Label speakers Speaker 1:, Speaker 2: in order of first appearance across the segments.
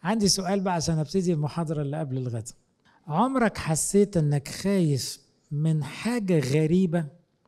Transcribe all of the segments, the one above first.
Speaker 1: عندي سؤال بقى عشان ابتدي المحاضرة اللي قبل الغد عمرك حسيت انك خايف من حاجة غريبة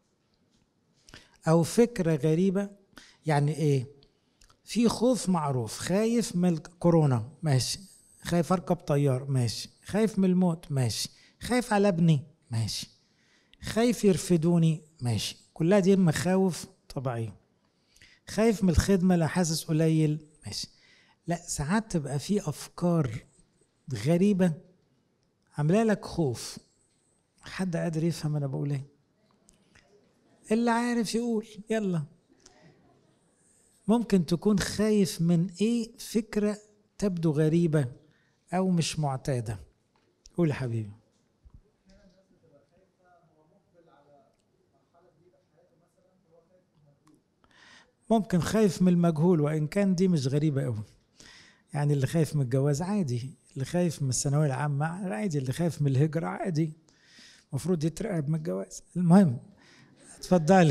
Speaker 1: او فكرة غريبة يعني ايه في خوف معروف خايف من الكورونا ماشي خايف اركب طيار ماشي خايف من الموت ماشي خايف على ابني ماشي خايف يرفدوني ماشي كلها دي مخاوف طبيعية خايف من الخدمة لا حاسس قليل ماشي لا ساعات تبقى في افكار غريبة عامله لك خوف حد قادر يفهم انا بقول ايه اللي عارف يقول يلا ممكن تكون خايف من ايه فكرة تبدو غريبة او مش معتادة قول يا حبيبي ممكن خايف من المجهول وان كان دي مش غريبة قوي يعني اللي خايف من الجواز عادي اللي خايف من الثانوية العامة عادي اللي خايف من الهجرة عادي المفروض يترعب من الجواز المهم اتفضلي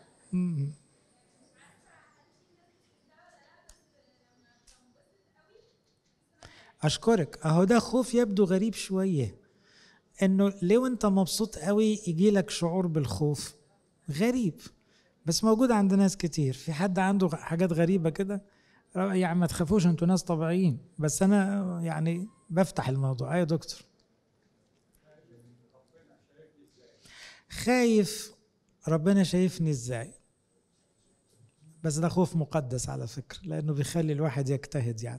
Speaker 1: اشكرك اهو ده خوف يبدو غريب شويه انه ليه وانت مبسوط قوي يجي لك شعور بالخوف غريب بس موجود عند ناس كتير في حد عنده حاجات غريبه كده يعني ما تخافوش انتوا ناس طبيعيين بس انا يعني بفتح الموضوع ايوه دكتور خايف ربنا شايفني ازاي بس ده خوف مقدس على فكرة لأنه بيخلي الواحد يجتهد يعني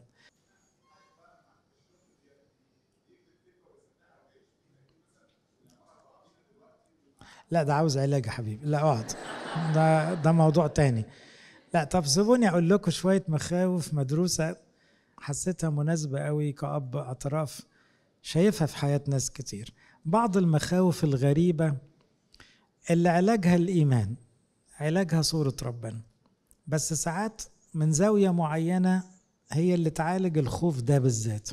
Speaker 1: لا ده عاوز علاج يا حبيبي لا اقعد ده ده موضوع تاني لا طب سيبوني اقول لكم شويه مخاوف مدروسه حسيتها مناسبه قوي كأب اطراف شايفها في حياه ناس كتير بعض المخاوف الغريبه اللي علاجها الايمان علاجها صوره ربنا بس ساعات من زاويه معينه هي اللي تعالج الخوف ده بالذات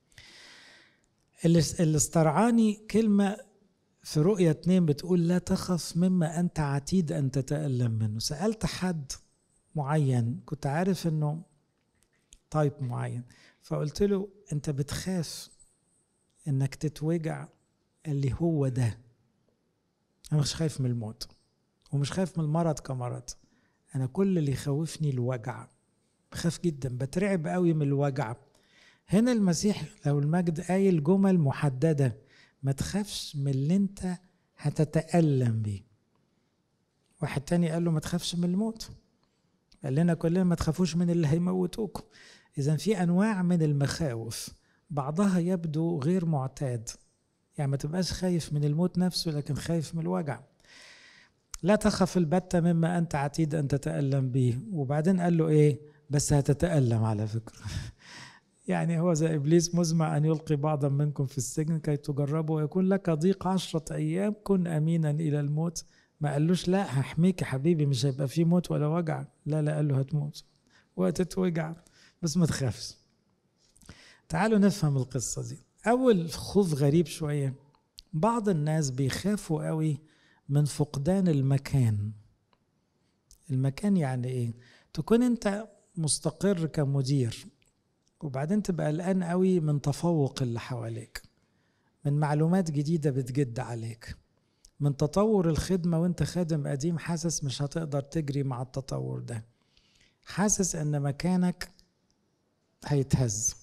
Speaker 1: اللي اللي استرعاني كلمه في رؤية اتنين بتقول لا تخف مما أنت عتيد أن تتألم منه سألت حد معين كنت عارف أنه تايب معين فقلت له أنت بتخاف أنك تتوجع اللي هو ده أنا مش خايف من الموت ومش خايف من المرض كمرض أنا كل اللي يخوفني الوجع بخاف جدا بترعب قوي من الوجع هنا المسيح لو المجد قايل جمل محدده ما تخافش من اللي انت هتتألم بيه واحد تاني قال له ما تخافش من الموت قال لنا كلنا ما تخافوش من اللي هيموتوكم اذا في انواع من المخاوف بعضها يبدو غير معتاد يعني ما تبقاش خايف من الموت نفسه لكن خايف من الوجع لا تخف البتة مما أنت عتيد أن تتألم به وبعدين قال له إيه بس هتتألم على فكرة يعني هو زي إبليس مزمع أن يلقي بعضا منكم في السجن كي تجربوا ويكون لك ضيق عشرة أيام كن أمينا إلى الموت ما قالوش لا هحميك يا حبيبي مش هيبقى في موت ولا وجع لا لا قال له هتموت وهتتوجع بس ما تخافش تعالوا نفهم القصة دي أول خوف غريب شوية بعض الناس بيخافوا قوي من فقدان المكان المكان يعني ايه تكون انت مستقر كمدير وبعدين تبقى قلقان قوي من تفوق اللي حواليك من معلومات جديدة بتجد عليك من تطور الخدمة وانت خادم قديم حاسس مش هتقدر تجري مع التطور ده حاسس ان مكانك هيتهز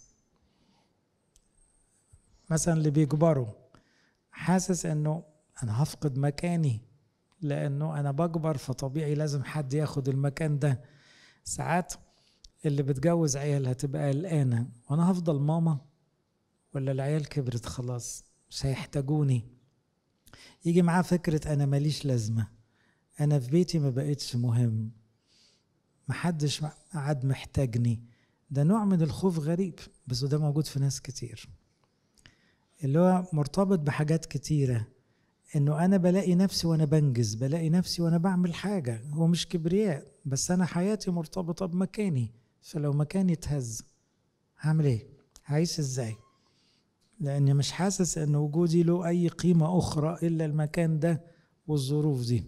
Speaker 1: مثلا اللي بيكبروا حاسس انه انا هفقد مكاني لانه انا بكبر فطبيعي لازم حد ياخد المكان ده ساعات اللي بتجوز عيال هتبقى قلقانه وانا هفضل ماما ولا العيال كبرت خلاص مش هيحتاجوني يجي معاه فكرة أنا ماليش لازمة أنا في بيتي ما بقتش مهم محدش قعد محتاجني ده نوع من الخوف غريب بس ده موجود في ناس كتير اللي هو مرتبط بحاجات كتيرة انه انا بلاقي نفسي وانا بنجز بلاقي نفسي وانا بعمل حاجة هو مش كبرياء بس انا حياتي مرتبطة بمكاني فلو مكاني اتهز هعمل ايه هعيش ازاي لاني مش حاسس ان وجودي له اي قيمة اخرى الا المكان ده والظروف دي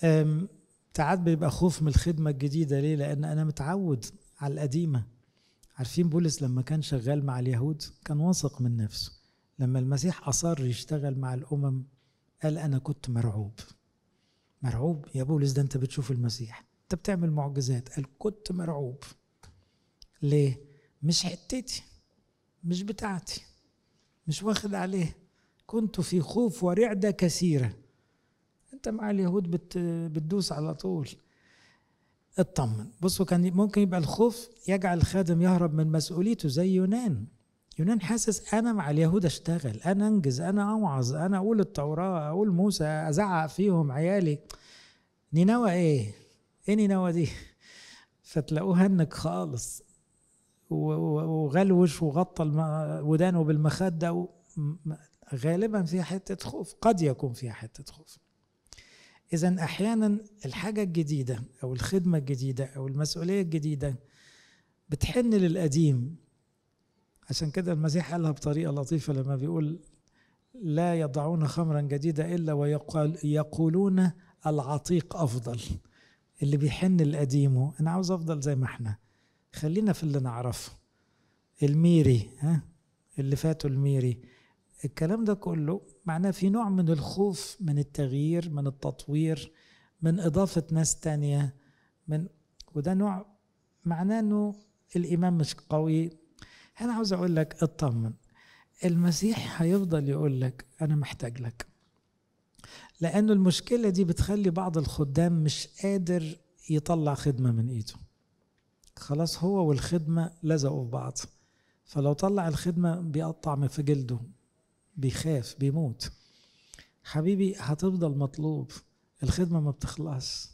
Speaker 1: ساعات بيبقى خوف من الخدمة الجديدة ليه لان انا متعود على القديمة عارفين بولس لما كان شغال مع اليهود كان واثق من نفسه لما المسيح أصر يشتغل مع الأمم قال أنا كنت مرعوب مرعوب يا بولس ده أنت بتشوف المسيح أنت بتعمل معجزات قال كنت مرعوب ليه؟ مش حتتي مش بتاعتي مش واخد عليه كنت في خوف ورعدة كثيرة انت مع اليهود بت بتدوس على طول اطمن بصوا كان ممكن يبقى الخوف يجعل الخادم يهرب من مسؤوليته زي يونان يونان حاسس انا مع اليهود اشتغل انا انجز انا اوعظ انا اقول التوراه اقول موسى ازعق فيهم عيالي نينوى ايه ايه نينوى دي فتلاقوه هنك خالص وغلوش وغطى ودانه بالمخدة غالبا فيها حتة خوف قد يكون فيها حتة خوف إذا أحيانا الحاجة الجديدة أو الخدمة الجديدة أو المسؤولية الجديدة بتحن للقديم عشان كده المسيح قالها بطريقة لطيفة لما بيقول لا يضعون خمرا جديدة إلا ويقولون العتيق أفضل اللي بيحن القديم أنا عاوز أفضل زي ما احنا خلينا في اللي نعرفه الميري ها اللي فاتوا الميري الكلام ده كله معناه في نوع من الخوف من التغيير من التطوير من إضافة ناس تانية من وده نوع معناه إنه الإيمان مش قوي أنا عاوز أقول لك اطمن المسيح هيفضل يقول لك أنا محتاج لك لأنه المشكلة دي بتخلي بعض الخدام مش قادر يطلع خدمة من إيده خلاص هو والخدمة لزقوا في بعض فلو طلع الخدمة بيقطع في جلده بيخاف بيموت حبيبي هتفضل مطلوب الخدمة ما بتخلص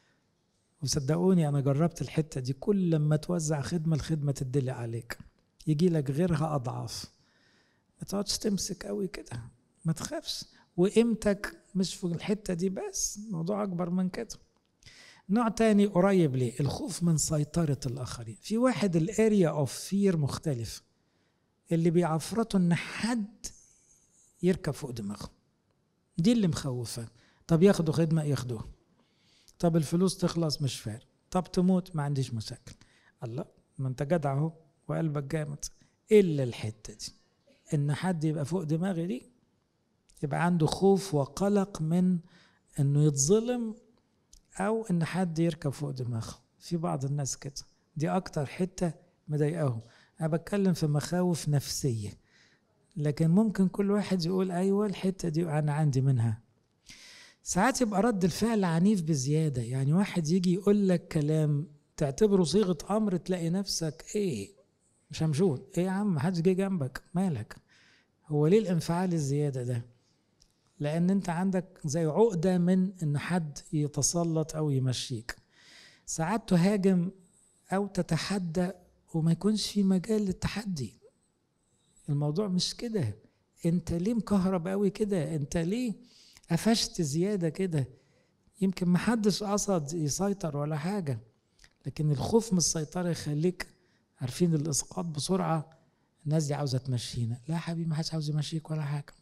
Speaker 1: وصدقوني أنا جربت الحتة دي كل لما توزع خدمة الخدمة تدلي عليك يجي لك غيرها أضعاف ما تقعدش تمسك قوي كده ما تخافش وقيمتك مش في الحتة دي بس موضوع أكبر من كده نوع تاني قريب ليه الخوف من سيطرة الآخرين في واحد الاريا اوف فير مختلف اللي بيعفرته ان حد يركب فوق دماغه دي اللي مخوفه طب ياخدوا خدمة ياخدوها طب الفلوس تخلص مش فارق طب تموت ما عنديش مشاكل الله ما انت جدع اهو وقلبك جامد الا الحته دي ان حد يبقى فوق دماغي دي يبقى عنده خوف وقلق من انه يتظلم او ان حد يركب فوق دماغه في بعض الناس كده دي اكتر حته مضايقاهم انا بتكلم في مخاوف نفسيه لكن ممكن كل واحد يقول ايوه الحته دي انا عندي منها ساعات يبقى رد الفعل عنيف بزياده يعني واحد يجي يقول لك كلام تعتبره صيغه امر تلاقي نفسك ايه شمشون ايه يا عم محدش جه جنبك مالك هو ليه الانفعال الزياده ده لان انت عندك زي عقده من ان حد يتسلط او يمشيك ساعات تهاجم او تتحدى وما يكونش في مجال للتحدي الموضوع مش كده انت ليه مكهرب قوي كده انت ليه قفشت زياده كده يمكن محدش قصد يسيطر ولا حاجه لكن الخوف من السيطره يخليك عارفين الاسقاط بسرعه الناس دي عاوزه تمشينا لا يا حبيبي ما حدش عاوز يمشيك ولا حاجه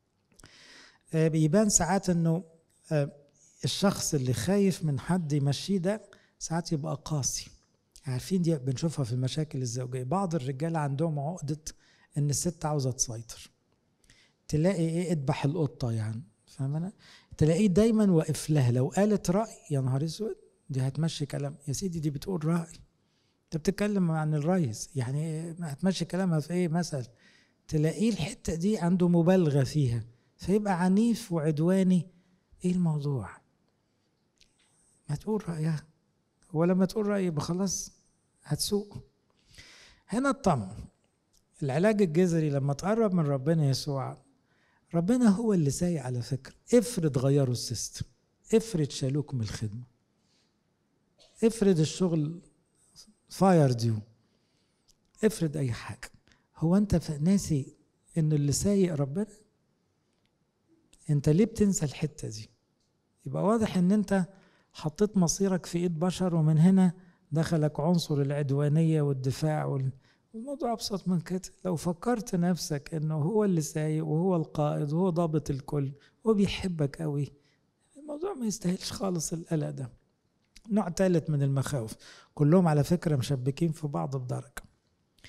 Speaker 1: بيبان ساعات انه الشخص اللي خايف من حد يمشيه ده ساعات يبقى قاسي عارفين دي بنشوفها في المشاكل الزوجيه بعض الرجال عندهم عقده ان الست عاوزه تسيطر تلاقي ايه اذبح القطه يعني فاهمنا تلاقيه دايما واقف لها لو قالت راي يا نهار اسود دي هتمشي كلام يا سيدي دي بتقول راي انت بتتكلم عن الرئيس يعني هتمشي كلامها في ايه مثل تلاقيه الحته دي عنده مبالغه فيها فيبقى عنيف وعدواني ايه الموضوع ما تقول رايها ولما تقول رايي يبقى خلاص هتسوق هنا اطمن العلاج الجذري لما تقرب من ربنا يسوع ربنا هو اللي سايق على فكرة افرض غيروا السيستم افرض شالوك من الخدمة افرض الشغل فاير ديو افرض اي حاجة هو انت ناسي ان اللي سايق ربنا انت ليه بتنسى الحتة دي يبقى واضح ان انت حطيت مصيرك في ايد بشر ومن هنا دخلك عنصر العدوانية والدفاع وال... الموضوع أبسط من كده لو فكرت نفسك إنه هو اللي سايق وهو القائد وهو ضابط الكل وبيحبك قوي الموضوع ما يستاهلش خالص القلق ده نوع ثالث من المخاوف كلهم على فكرة مشبكين في بعض بدرجة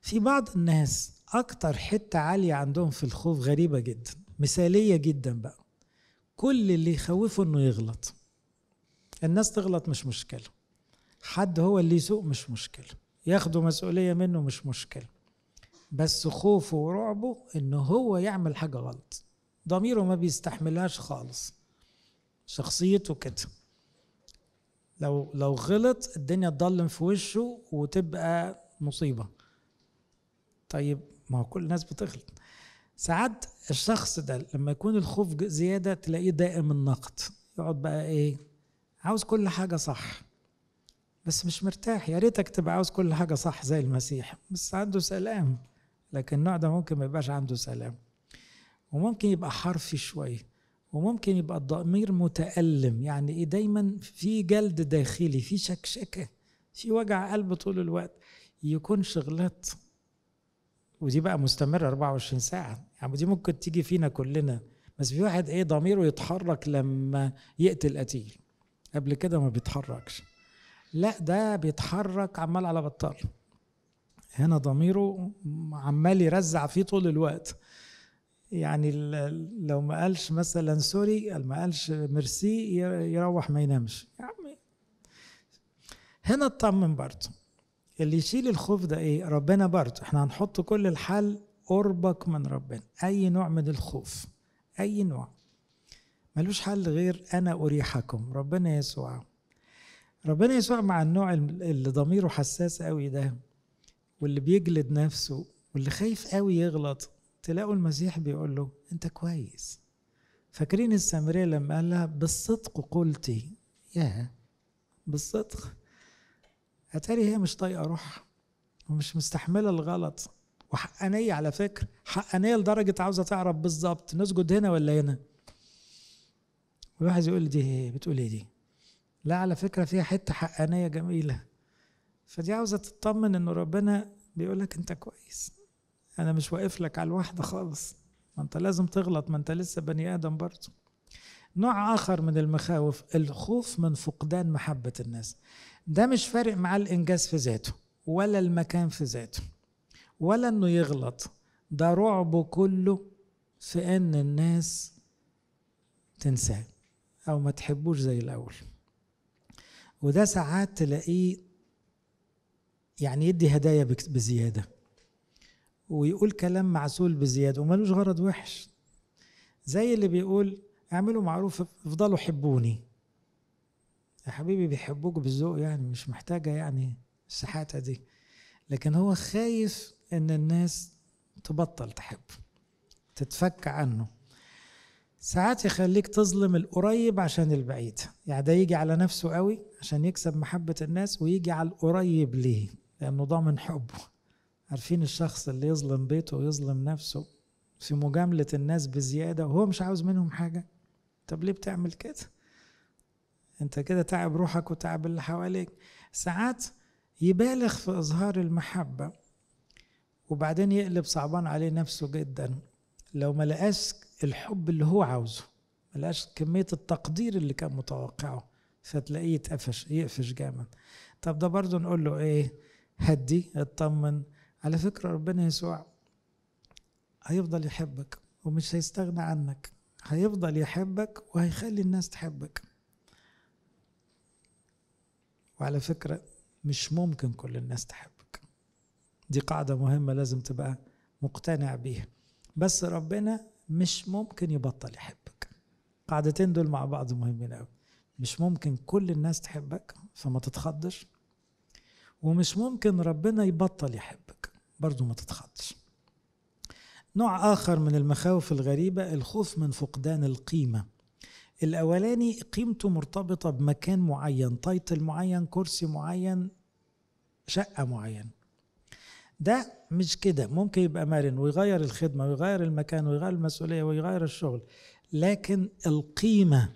Speaker 1: في بعض الناس اكتر حتة عالية عندهم في الخوف غريبة جدا مثالية جدا بقى كل اللي يخوفه انه يغلط الناس تغلط مش مشكلة حد هو اللي يسوق مش مشكلة ياخدوا مسؤولية منه مش مشكلة بس خوفه ورعبه انه هو يعمل حاجة غلط ضميره ما بيستحملهاش خالص شخصيته كده لو لو غلط الدنيا تضلم في وشه وتبقى مصيبة طيب ما هو كل الناس بتغلط ساعات الشخص ده لما يكون الخوف زيادة تلاقيه دائم النقد يقعد بقى ايه عاوز كل حاجة صح بس مش مرتاح يا ريتك تبقى عاوز كل حاجة صح زي المسيح بس عنده سلام لكن النوع ده ممكن ما يبقاش عنده سلام وممكن يبقى حرفي شوية وممكن يبقى الضمير متألم يعني ايه دايما في جلد داخلي في شكشكة في وجع قلب طول الوقت يكون شغلات ودي بقى مستمرة 24 ساعة يعني دي ممكن تيجي فينا كلنا بس في واحد ايه ضميره يتحرك لما يقتل قتيل قبل كده ما بيتحركش لا ده بيتحرك عمال على بطال هنا ضميره عمال يرزع فيه طول الوقت يعني لو ما قالش مثلا سوري ما قالش ميرسي يروح ما ينامش يعني هنا اطمن برضه اللي يشيل الخوف ده ايه ربنا برضه احنا هنحط كل الحل قربك من ربنا اي نوع من الخوف اي نوع ملوش حل غير انا اريحكم ربنا يسوع ربنا يسوع مع النوع اللي ضميره حساس قوي ده واللي بيجلد نفسه واللي خايف قوي يغلط تلاقوا المسيح بيقول له انت كويس فاكرين السامرية لما قال لها بالصدق قلتي يا بالصدق اتاري هي مش طايقه روحها ومش مستحمله الغلط وحقانيه على فكره حقانيه لدرجه عاوزه تعرف بالظبط نسجد هنا ولا هنا والواحد يقول دي بتقول ايه دي لا على فكره فيها حته حقانيه جميله فدي عاوزه تطمن انه ربنا بيقول لك انت كويس انا مش واقف لك على الواحده خالص ما انت لازم تغلط ما انت لسه بني ادم برضه نوع اخر من المخاوف الخوف من فقدان محبه الناس ده مش فارق معاه الانجاز في ذاته ولا المكان في ذاته ولا انه يغلط ده رعبه كله في ان الناس تنساه او ما تحبوش زي الاول وده ساعات تلاقيه يعني يدي هدايا بزياده ويقول كلام معسول بزياده وملوش غرض وحش زي اللي بيقول اعملوا معروف افضلوا حبوني يا حبيبي بيحبوك بالذوق يعني مش محتاجه يعني الشحاته دي لكن هو خايف ان الناس تبطل تحب تتفك عنه ساعات يخليك تظلم القريب عشان البعيد يعني ده يجي على نفسه قوي عشان يكسب محبة الناس ويجي على القريب ليه لأنه ضامن حبه عارفين الشخص اللي يظلم بيته ويظلم نفسه في مجاملة الناس بزيادة وهو مش عاوز منهم حاجة طب ليه بتعمل كده انت كده تعب روحك وتعب اللي حواليك ساعات يبالغ في إظهار المحبة وبعدين يقلب صعبان عليه نفسه جدا لو ما لقاش الحب اللي هو عاوزه ما لقاش كمية التقدير اللي كان متوقعه فتلاقيه يتقفش يقفش جامد طب ده برضه نقول له ايه هدي اطمن على فكرة ربنا يسوع هيفضل يحبك ومش هيستغنى عنك هيفضل يحبك وهيخلي الناس تحبك وعلى فكرة مش ممكن كل الناس تحبك دي قاعدة مهمة لازم تبقى مقتنع بيها بس ربنا مش ممكن يبطل يحبك قاعدتين دول مع بعض مهمين قوي مش ممكن كل الناس تحبك فما تتخضش ومش ممكن ربنا يبطل يحبك برضو ما تتخضش نوع آخر من المخاوف الغريبة الخوف من فقدان القيمة الأولاني قيمته مرتبطة بمكان معين تايتل معين كرسي معين شقة معين ده مش كده ممكن يبقى مرن ويغير الخدمة ويغير المكان ويغير المسؤولية ويغير الشغل لكن القيمة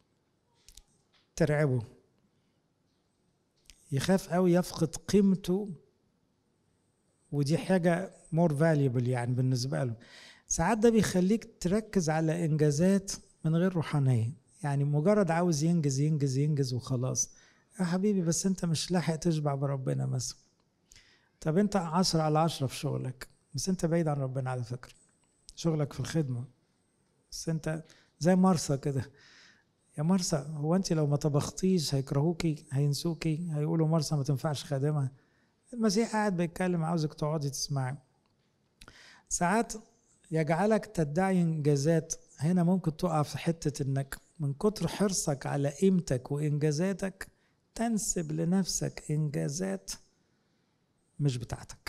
Speaker 1: ترعبه يخاف قوي يفقد قيمته ودي حاجة مور فاليبل يعني بالنسبة له ساعات ده بيخليك تركز على إنجازات من غير روحانية يعني مجرد عاوز ينجز ينجز ينجز وخلاص يا حبيبي بس انت مش لاحق تشبع بربنا مثلا طب انت عشرة على عشرة في شغلك بس انت بعيد عن ربنا على فكرة شغلك في الخدمة بس انت زي مرسى كده يا مرسى هو انت لو ما طبختيش هيكرهوكي هينسوكي هيقولوا مرسى ما تنفعش خادمة المسيح قاعد بيتكلم عاوزك تقعدي تسمعي ساعات يجعلك تدعي انجازات هنا ممكن تقع في حتة انك من كتر حرصك على قيمتك وانجازاتك تنسب لنفسك انجازات مش بتاعتك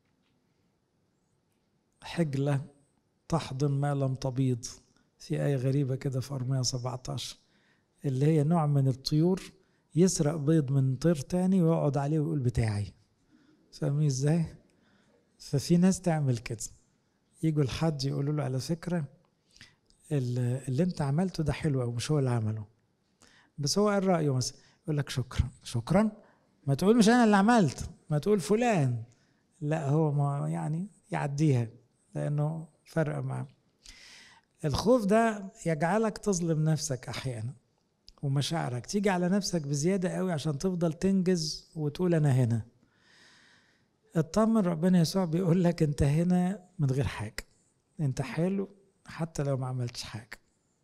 Speaker 1: حجلة تحضن ما لم تبيض في آية غريبة كده في أرمية 17 اللي هي نوع من الطيور يسرق بيض من طير تاني ويقعد عليه ويقول بتاعي فاهمين ازاي؟ ففي ناس تعمل كده يجوا لحد يقولوا له على فكرة اللي انت عملته ده حلو أو مش هو اللي عمله بس هو قال رأيه مثلا يقول لك شكرا شكرا ما تقول مش أنا اللي عملت ما تقول فلان لا هو ما يعني يعديها لأنه فرق معاه الخوف ده يجعلك تظلم نفسك أحيانا ومشاعرك تيجي على نفسك بزيادة قوي عشان تفضل تنجز وتقول أنا هنا اطمن ربنا يسوع بيقول لك انت هنا من غير حاجة انت حلو حتى لو ما عملتش حاجة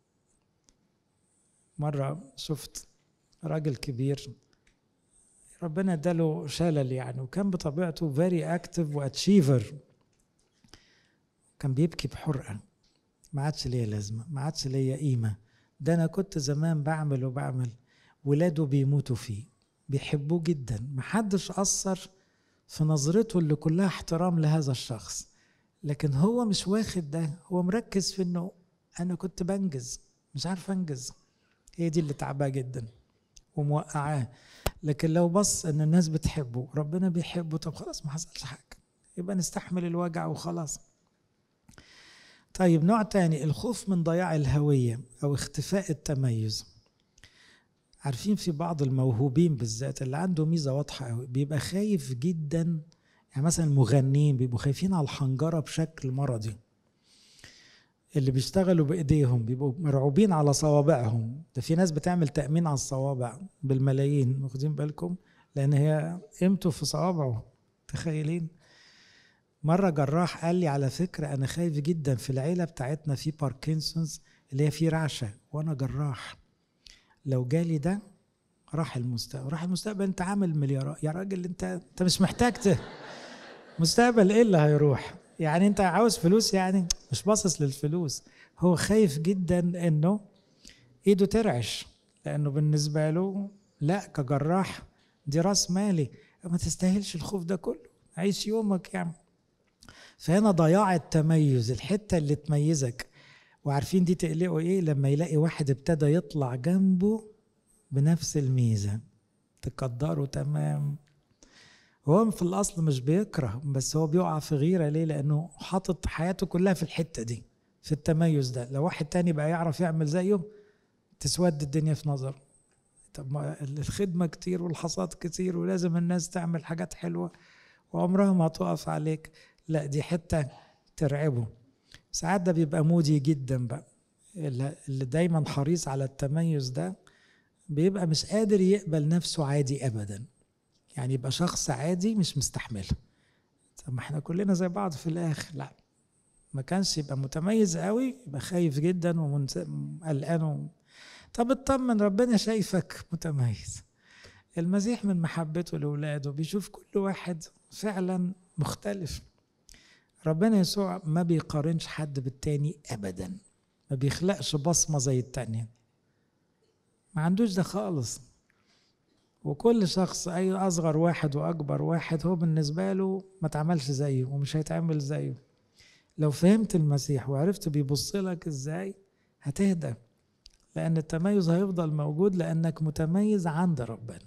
Speaker 1: مرة شفت راجل كبير ربنا اداله شلل يعني وكان بطبيعته فيري اكتف واتشيفر كان بيبكي بحرقة ما عادش ليا لازمة ما عادش ليا قيمة ده أنا كنت زمان بعمل وبعمل ولاده بيموتوا فيه بيحبوه جدا محدش أثر في نظرته اللي كلها احترام لهذا الشخص لكن هو مش واخد ده هو مركز في انه انا كنت بنجز مش عارف انجز هي دي اللي تعباه جدا وموقعاه لكن لو بص ان الناس بتحبه ربنا بيحبه طب خلاص ما حصلش حاجه يبقى نستحمل الوجع وخلاص طيب نوع تاني الخوف من ضياع الهوية أو اختفاء التميز عارفين في بعض الموهوبين بالذات اللي عنده ميزة واضحة قوي بيبقى خايف جدا يعني مثلا المغنيين بيبقوا خايفين على الحنجرة بشكل مرضي اللي بيشتغلوا بايديهم بيبقوا مرعوبين على صوابعهم ده في ناس بتعمل تأمين على الصوابع بالملايين واخدين بالكم لأن هي قيمته في صوابعه تخيلين مرة جراح قال لي على فكرة أنا خايف جدا في العيلة بتاعتنا في باركنسونز اللي هي في رعشة وأنا جراح لو جالي ده راح المستقبل راح المستقبل أنت عامل مليارات يا راجل أنت أنت مش محتاج مستقبل إيه اللي هيروح يعني أنت عاوز فلوس يعني مش باصص للفلوس هو خايف جدا إنه إيده ترعش لأنه بالنسبة له لا كجراح دي راس مالي ما تستاهلش الخوف ده كله عيش يومك يعني فهنا ضياع التميز الحتة اللي تميزك وعارفين دي تقلقه ايه لما يلاقي واحد ابتدى يطلع جنبه بنفس الميزة تقدره تمام هو في الأصل مش بيكره بس هو بيقع في غيرة ليه لأنه حاطط حياته كلها في الحتة دي في التميز ده لو واحد تاني بقى يعرف يعمل زيه تسود الدنيا في نظره طب ما الخدمة كتير والحصاد كتير ولازم الناس تعمل حاجات حلوة وعمرها ما تقف عليك لا دي حتة ترعبه ساعات ده بيبقى مودي جدا بقى اللي دايما حريص على التميز ده بيبقى مش قادر يقبل نفسه عادي ابدا يعني يبقى شخص عادي مش مستحمل طب ما احنا كلنا زي بعض في الاخر لا ما كانش يبقى متميز قوي يبقى خايف جدا وقلقان طب اطمن ربنا شايفك متميز المسيح من محبته لاولاده بيشوف كل واحد فعلا مختلف ربنا يسوع ما بيقارنش حد بالتاني ابدا ما بيخلقش بصمه زي التانية ما عندوش ده خالص وكل شخص اي اصغر واحد واكبر واحد هو بالنسبه له ما تعملش زيه ومش هيتعمل زيه لو فهمت المسيح وعرفت بيبص لك ازاي هتهدى لان التميز هيفضل موجود لانك متميز عند ربنا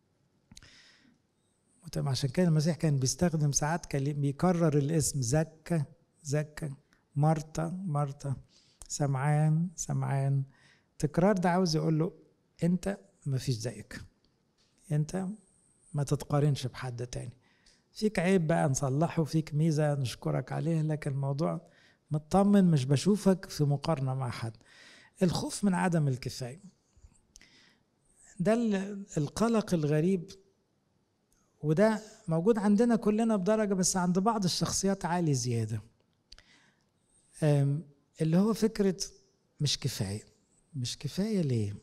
Speaker 1: عشان كده المسيح كان بيستخدم ساعات كان بيكرر الاسم زكا زكا مرتا مرتا سمعان سمعان تكرار ده عاوز يقول له انت ما فيش زيك انت ما تتقارنش بحد تاني فيك عيب بقى نصلحه فيك ميزة نشكرك عليها لكن الموضوع مطمن مش بشوفك في مقارنة مع حد الخوف من عدم الكفاية ده القلق الغريب وده موجود عندنا كلنا بدرجة بس عند بعض الشخصيات عالي زيادة اللي هو فكرة مش كفاية مش كفاية ليه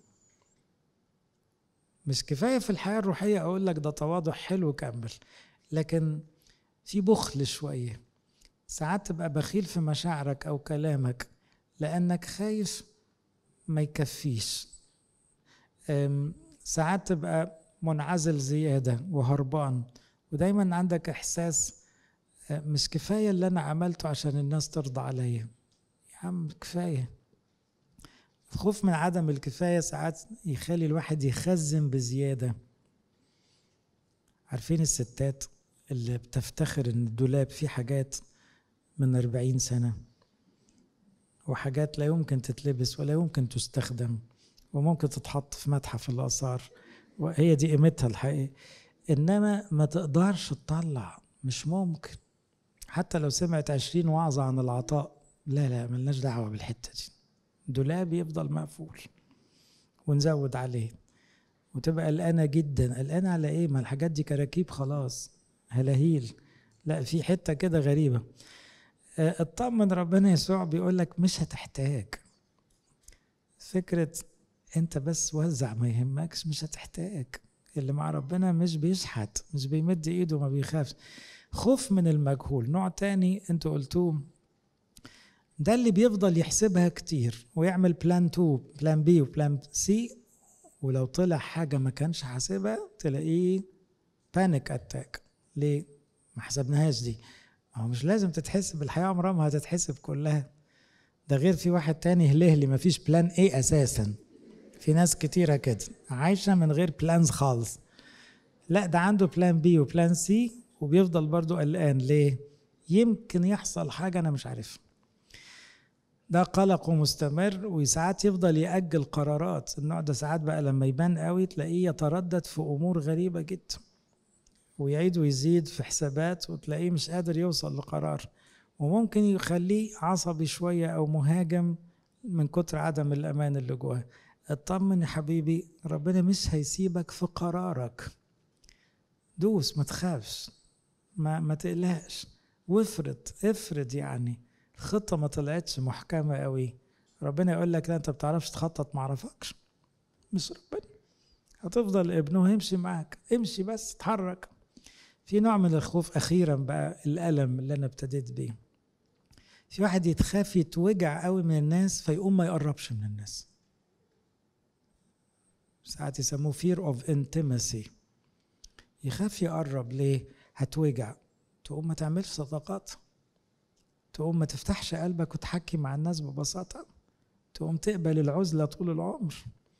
Speaker 1: مش كفاية في الحياة الروحية أقول لك ده تواضع حلو كمل لكن في بخل شوية ساعات تبقى بخيل في مشاعرك أو كلامك لأنك خايف ما يكفيش ساعات تبقى منعزل زيادة وهربان ودايما عندك إحساس مش كفاية اللي أنا عملته عشان الناس ترضى عليا يا عم كفاية الخوف من عدم الكفاية ساعات يخلي الواحد يخزن بزيادة عارفين الستات اللي بتفتخر ان الدولاب فيه حاجات من أربعين سنة وحاجات لا يمكن تتلبس ولا يمكن تستخدم وممكن تتحط في متحف الآثار وهي دي قيمتها الحقيقة إنما ما تقدرش تطلع مش ممكن حتى لو سمعت عشرين وعظة عن العطاء لا لا ملناش دعوة بالحتة دي دولاب يفضل مقفول ونزود عليه وتبقى قلقانة جدا قلقانة على ايه ما الحاجات دي كراكيب خلاص هلاهيل لا في حتة كده غريبة اطمن ربنا يسوع بيقول لك مش هتحتاج فكرة انت بس وزع ما يهمكش مش هتحتاج اللي مع ربنا مش بيشحت مش بيمد ايده ما بيخافش خوف من المجهول نوع تاني انتوا قلتوه ده اللي بيفضل يحسبها كتير ويعمل بلان 2 بلان بي وبلان سي ولو طلع حاجة ما كانش حاسبها تلاقيه بانيك اتاك ليه؟ ما حسبناهاش دي ما هو مش لازم تتحسب الحياة عمرها ما هتتحسب كلها ده غير في واحد تاني هلهلي ما فيش بلان ايه اساسا في ناس كتيرة كده عايشة من غير بلانز خالص لا ده عنده بلان بي وبلان سي وبيفضل برضو قلقان ليه؟ يمكن يحصل حاجة أنا مش عارفها ده قلق مستمر وساعات يفضل يأجل قرارات النوع ده ساعات بقى لما يبان قوي تلاقيه يتردد في أمور غريبة جدا ويعيد ويزيد في حسابات وتلاقيه مش قادر يوصل لقرار وممكن يخليه عصبي شوية أو مهاجم من كتر عدم الأمان اللي جواه اطمن يا حبيبي ربنا مش هيسيبك في قرارك دوس ما تخافش ما, ما تقلقش وافرض افرض يعني الخطه ما طلعتش محكمه قوي ربنا يقول لك لا انت بتعرفش تخطط ما اعرفكش مش ربنا هتفضل ابنه هيمشي معاك امشي بس اتحرك في نوع من الخوف اخيرا بقى الالم اللي انا ابتديت بيه في واحد يتخاف يتوجع قوي من الناس فيقوم ما يقربش من الناس ساعات يسموه fear of intimacy يخاف يقرب ليه هتوجع تقوم ما تعملش صداقات تقوم ما تفتحش قلبك وتحكي مع الناس ببساطة تقوم تقبل العزلة طول العمر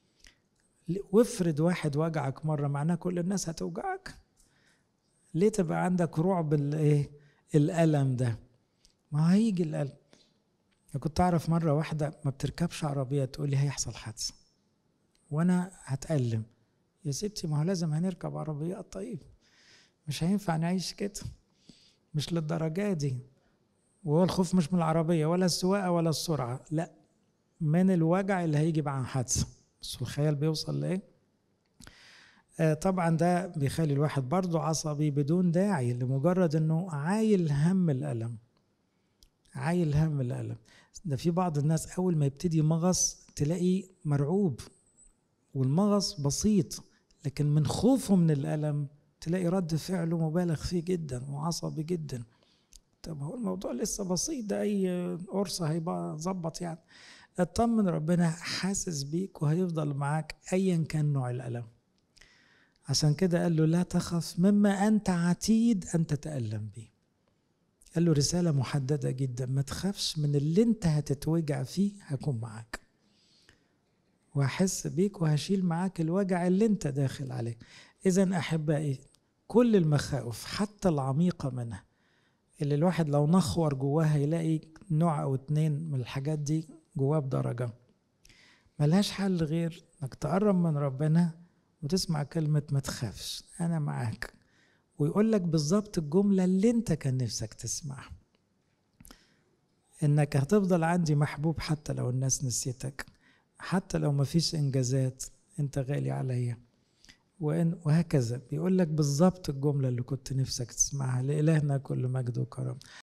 Speaker 1: وافرض واحد وجعك مرة معناه كل الناس هتوجعك ليه تبقى عندك رعب الايه الألم ده ما هيجي الألم أنا كنت أعرف مرة واحدة ما بتركبش عربية تقول لي هيحصل حادثة وأنا هتألم يا ستي ما هو لازم هنركب عربيات طيب مش هينفع نعيش كده مش للدرجة دي وهو الخوف مش من العربية ولا السواقة ولا السرعة لا من الوجع اللي هيجي مع حادثة بس الخيال بيوصل لإيه آه طبعا ده بيخلي الواحد برضه عصبي بدون داعي لمجرد انه عايل هم الألم عايل هم الألم ده في بعض الناس أول ما يبتدي مغص تلاقي مرعوب والمغص بسيط لكن من خوفه من الألم تلاقي رد فعله مبالغ فيه جدا وعصبي جدا طب هو الموضوع لسه بسيط ده أي قرصة هيبقى ظبط يعني اطمن ربنا حاسس بيك وهيفضل معاك أيا كان نوع الألم عشان كده قال له لا تخف مما أنت عتيد أن تتألم به قال له رسالة محددة جدا ما تخافش من اللي انت هتتوجع فيه هكون معاك وهحس بيك وهشيل معاك الوجع اللي انت داخل عليه اذا احبائي كل المخاوف حتى العميقة منها اللي الواحد لو نخور جواها يلاقي نوع او اتنين من الحاجات دي جواه بدرجة ملهاش حل غير انك تقرب من ربنا وتسمع كلمة ما تخافش انا معاك ويقول لك بالظبط الجملة اللي انت كان نفسك تسمعها انك هتفضل عندي محبوب حتى لو الناس نسيتك حتى لو مفيش انجازات انت غالي عليا وإن وهكذا بيقول لك بالظبط الجملة اللي كنت نفسك تسمعها لإلهنا كل مجد وكرم